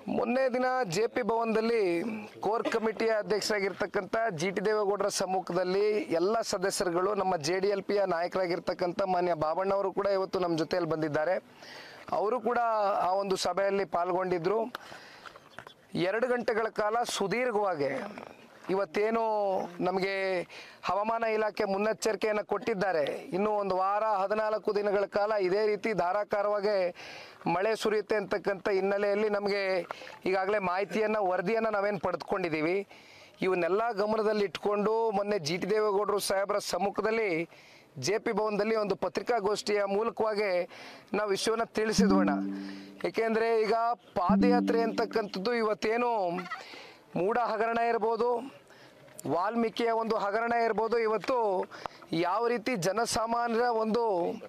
ಮೊನ್ನೆ ದಿನ J P ಭವನದಲ್ಲಿ ಕೋರ್ ಕಮಿಟಿಯ ಅಧ್ಯಕ್ಷರಾಗಿರ್ತಕ್ಕಂಥ ಜಿ ಟಿ ದೇವೇಗೌಡರ ಸಮ್ಮುಖದಲ್ಲಿ ಎಲ್ಲ ಸದಸ್ಯರುಗಳು ನಮ್ಮ ಜೆ ಡಿ ಎಲ್ ಪಿಯ ನಾಯಕರಾಗಿರ್ತಕ್ಕಂಥ ಮಾನ್ಯ ಬಾಬಣ್ಣವರು ಕೂಡ ಇವತ್ತು ನಮ್ಮ ಜೊತೆಯಲ್ಲಿ ಬಂದಿದ್ದಾರೆ ಅವರು ಕೂಡ ಆ ಒಂದು ಸಭೆಯಲ್ಲಿ ಪಾಲ್ಗೊಂಡಿದ್ದರು ಎರಡು ಗಂಟೆಗಳ ಕಾಲ ಸುದೀರ್ಘವಾಗಿ ಇವತ್ತೇನು ನಮಗೆ ಹವಾಮಾನ ಇಲಾಖೆ ಮುನ್ನೆಚ್ಚರಿಕೆಯನ್ನು ಕೊಟ್ಟಿದ್ದಾರೆ ಇನ್ನು ಒಂದು ವಾರ ಹದಿನಾಲ್ಕು ದಿನಗಳ ಕಾಲ ಇದೇ ರೀತಿ ಧಾರಾಕಾರವಾಗಿ ಮಳೆ ಸುರಿಯುತ್ತೆ ಅಂತಕ್ಕಂಥ ಹಿನ್ನೆಲೆಯಲ್ಲಿ ನಮಗೆ ಈಗಾಗಲೇ ಮಾಹಿತಿಯನ್ನು ವರದಿಯನ್ನು ನಾವೇನು ಪಡೆದುಕೊಂಡಿದ್ದೀವಿ ಇವನ್ನೆಲ್ಲ ಗಮನದಲ್ಲಿ ಇಟ್ಕೊಂಡು ಮೊನ್ನೆ ಜಿ ಟಿ ದೇವೇಗೌಡರು ಸಾಹೇಬರ ಸಮ್ಮುಖದಲ್ಲಿ ಜೆ ಪಿ ಭವನದಲ್ಲಿ ಒಂದು ಪತ್ರಿಕಾಗೋಷ್ಠಿಯ ಮೂಲಕವಾಗಿ ನಾವು ವಿಷಯವನ್ನು ತಿಳಿಸಿದ್ವಣ ಏಕೆಂದರೆ ಈಗ ಪಾದಯಾತ್ರೆ ಅಂತಕ್ಕಂಥದ್ದು ಇವತ್ತೇನು ಮೂಢ ಹಗರಣ ಇರ್ಬೋದು ವಾಲ್ಮೀಕಿಯ ಒಂದು ಹಗರಣ ಇರ್ಬೋದು ಇವತ್ತು ಯಾವ ರೀತಿ ಜನಸಾಮಾನ್ಯರ ಒಂದು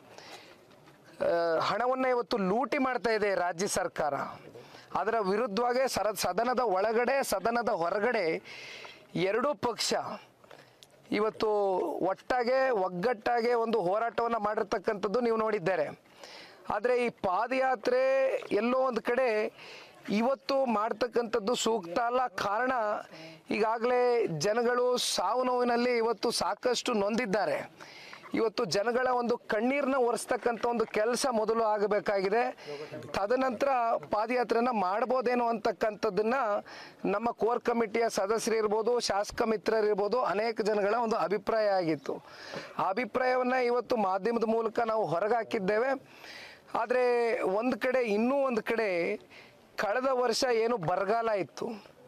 ಹಣವನ್ನು ಇವತ್ತು ಲೂಟಿ ಮಾಡ್ತಾ ಇದೆ ರಾಜ್ಯ ಸರ್ಕಾರ ಅದರ ವಿರುದ್ಧವಾಗಿ ಸರ ಸದನದ ಒಳಗಡೆ ಸದನದ ಹೊರಗಡೆ ಎರಡೂ ಪಕ್ಷ ಇವತ್ತು ಒಟ್ಟಾಗೆ ಒಗ್ಗಟ್ಟಾಗೆ ಒಂದು ಹೋರಾಟವನ್ನು ಮಾಡಿರ್ತಕ್ಕಂಥದ್ದು ನೀವು ನೋಡಿದ್ದಾರೆ ಆದರೆ ಈ ಪಾದಯಾತ್ರೆ ಎಲ್ಲೋ ಒಂದು ಕಡೆ ಇವತ್ತು ಮಾಡ್ತಕ್ಕಂಥದ್ದು ಸೂಕ್ತ ಅಲ್ಲ ಕಾರಣ ಈಗಾಗಲೇ ಜನಗಳು ಸಾವು ನೋವಿನಲ್ಲಿ ಇವತ್ತು ಸಾಕಷ್ಟು ನೊಂದಿದ್ದಾರೆ ಇವತ್ತು ಜನಗಳ ಒಂದು ಕಣ್ಣೀರನ್ನ ಒರೆಸ್ತಕ್ಕಂಥ ಒಂದು ಕೆಲಸ ಮೊದಲು ಆಗಬೇಕಾಗಿದೆ ತದನಂತರ ಪಾದಯಾತ್ರೆನ ಮಾಡ್ಬೋದೇನೋ ಅಂತಕ್ಕಂಥದ್ದನ್ನ ನಮ್ಮ ಕೋರ್ ಕಮಿಟಿಯ ಸದಸ್ಯರಿರ್ಬೋದು ಶಾಸಕ ಮಿತ್ರರಿರ್ಬೋದು ಅನೇಕ ಜನಗಳ ಒಂದು ಅಭಿಪ್ರಾಯ ಆಗಿತ್ತು ಆ ಅಭಿಪ್ರಾಯವನ್ನು ಇವತ್ತು ಮಾಧ್ಯಮದ ಮೂಲಕ ನಾವು ಹೊರಗಾಕಿದ್ದೇವೆ ಆದರೆ ಒಂದು ಕಡೆ ಇನ್ನೂ ಒಂದು ಕಡೆ ಕಳೆದ ವರ್ಷ ಏನು ಬರಗಾಲ ಇತ್ತು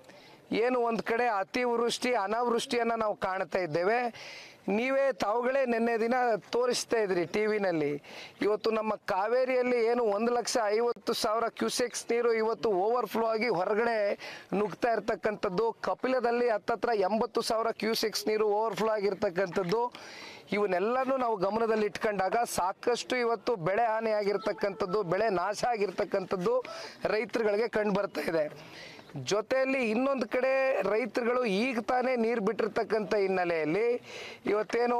ಏನು ಒಂದು ಕಡೆ ಅತಿವೃಷ್ಟಿ ಅನಾವೃಷ್ಟಿಯನ್ನು ನಾವು ಕಾಣ್ತಾ ಇದ್ದೇವೆ ನೀವೇ ತಾವುಗಳೇ ನಿನ್ನೆ ದಿನ ತೋರಿಸ್ತಾ ಇದ್ರಿ ಟಿ ವಿನಲ್ಲಿ ಇವತ್ತು ನಮ್ಮ ಕಾವೇರಿಯಲ್ಲಿ ಏನು ಒಂದು ಲಕ್ಷ ಐವತ್ತು ಸಾವಿರ ಕ್ಯೂಸೆಕ್ಸ್ ನೀರು ಇವತ್ತು ಓವರ್ಫ್ಲೋ ಆಗಿ ಹೊರಗಡೆ ನುಗ್ತಾ ಇರ್ತಕ್ಕಂಥದ್ದು ಕಪಿಲದಲ್ಲಿ ಹತ್ತತ್ರ ಎಂಬತ್ತು ಸಾವಿರ ಕ್ಯೂಸೆಕ್ಸ್ ನೀರು ಓವರ್ಫ್ಲೋ ಆಗಿರ್ತಕ್ಕಂಥದ್ದು ಇವನ್ನೆಲ್ಲನೂ ನಾವು ಗಮನದಲ್ಲಿ ಇಟ್ಕೊಂಡಾಗ ಸಾಕಷ್ಟು ಇವತ್ತು ಬೆಳೆ ಹಾನಿ ಆಗಿರ್ತಕ್ಕಂಥದ್ದು ಬೆಳೆ ನಾಶ ಆಗಿರ್ತಕ್ಕಂಥದ್ದು ರೈತರುಗಳಿಗೆ ಕಂಡು ಬರ್ತಾ ಇದೆ ಜೊತೆಯಲ್ಲಿ ಇನ್ನೊಂದು ಕಡೆ ರೈತರುಗಳು ಈಗ ತಾನೇ ನೀರು ಬಿಟ್ಟಿರ್ತಕ್ಕಂಥ ಹಿನ್ನೆಲೆಯಲ್ಲಿ ಇವತ್ತೇನು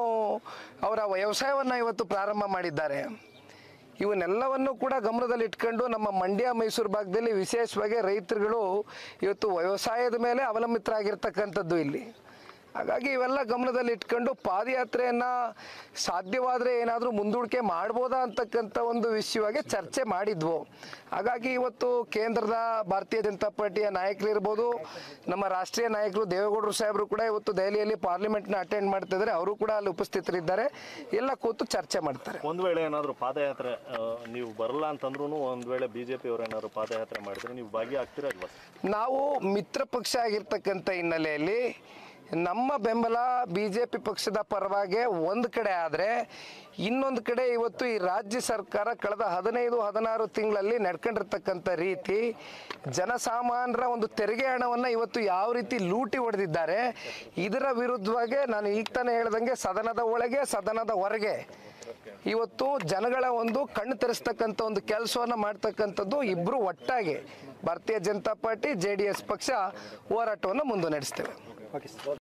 ಅವರ ವ್ಯವಸಾಯವನ್ನು ಇವತ್ತು ಪ್ರಾರಂಭ ಮಾಡಿದ್ದಾರೆ ಇವನ್ನೆಲ್ಲವನ್ನು ಕೂಡ ಗಮನದಲ್ಲಿ ಇಟ್ಕೊಂಡು ನಮ್ಮ ಮಂಡ್ಯ ಮೈಸೂರು ಭಾಗದಲ್ಲಿ ವಿಶೇಷವಾಗಿ ರೈತರುಗಳು ಇವತ್ತು ವ್ಯವಸಾಯದ ಮೇಲೆ ಅವಲಂಬಿತರಾಗಿರ್ತಕ್ಕಂಥದ್ದು ಇಲ್ಲಿ ಹಾಗಾಗಿ ಇವೆಲ್ಲ ಗಮನದಲ್ಲಿ ಇಟ್ಕೊಂಡು ಪಾದಯಾತ್ರೆಯನ್ನು ಸಾಧ್ಯವಾದರೆ ಏನಾದರೂ ಮುಂದೂಡಿಕೆ ಮಾಡ್ಬೋದಾ ಅಂತಕ್ಕಂಥ ಒಂದು ವಿಷಯವಾಗಿ ಚರ್ಚೆ ಮಾಡಿದ್ವು ಹಾಗಾಗಿ ಇವತ್ತು ಕೇಂದ್ರದ ಭಾರತೀಯ ಜನತಾ ಪಾರ್ಟಿಯ ನಾಯಕರಿರ್ಬೋದು ನಮ್ಮ ರಾಷ್ಟ್ರೀಯ ನಾಯಕರು ದೇವೇಗೌಡರು ಸಾಹೇಬರು ಕೂಡ ಇವತ್ತು ದೆಹಲಿಯಲ್ಲಿ ಪಾರ್ಲಿಮೆಂಟ್ನ ಅಟೆಂಡ್ ಮಾಡ್ತಿದ್ದಾರೆ ಅವರು ಕೂಡ ಅಲ್ಲಿ ಉಪಸ್ಥಿತರಿದ್ದಾರೆ ಎಲ್ಲ ಕೂತು ಚರ್ಚೆ ಮಾಡ್ತಾರೆ ಒಂದ್ ವೇಳೆ ಏನಾದ್ರು ಪಾದಯಾತ್ರೆ ಆ, ನೀವು ಬರಲ್ಲ ಅಂತಂದ್ರೂ ಒಂದ್ ವೇಳೆ ಬಿಜೆಪಿ ಅವ್ರು ಏನಾದ್ರು ಪಾದಯಾತ್ರೆ ಮಾಡಿದ್ರೆ ನೀವು ಭಾಗಿಯಾಗ್ತೀರಾ ಇಲ್ವಾ ನಾವು ಮಿತ್ರ ಪಕ್ಷ ಆಗಿರ್ತಕ್ಕಂಥ ಹಿನ್ನೆಲೆಯಲ್ಲಿ ನಮ್ಮ ಬೆಂಬಲ ಬಿ ಜೆ ಪಿ ಪಕ್ಷದ ಪರವಾಗಿ ಒಂದು ಕಡೆ ಆದರೆ ಇನ್ನೊಂದು ಕಡೆ ಇವತ್ತು ಈ ರಾಜ್ಯ ಸರ್ಕಾರ ಕಳೆದ ಹದಿನೈದು ಹದಿನಾರು ತಿಂಗಳಲ್ಲಿ ನಡ್ಕೊಂಡಿರ್ತಕ್ಕಂಥ ರೀತಿ ಜನಸಾಮಾನ್ಯರ ಒಂದು ತೆರಿಗೆ ಹಣವನ್ನು ಇವತ್ತು ಯಾವ ರೀತಿ ಲೂಟಿ ಹೊಡೆದಿದ್ದಾರೆ ಇದರ ವಿರುದ್ಧವಾಗಿ ನಾನು ಈಗ ತಾನೇ ಹೇಳ್ದಂಗೆ ಸದನದ ಒಳಗೆ ಸದನದ ಹೊರಗೆ ಇವತ್ತು ಜನಗಳ ಒಂದು ಕಣ್ಣು ತೆರೆಸ್ತಕ್ಕಂಥ ಒಂದು ಕೆಲಸವನ್ನು ಮಾಡ್ತಕ್ಕಂಥದ್ದು ಇಬ್ಬರು ಒಟ್ಟಾಗಿ Bharatiya Janata party J D S ಪಕ್ಷ ಹೋರಾಟವನ್ನು ಮುಂದೆ ನಡೆಸ್ತೇವೆ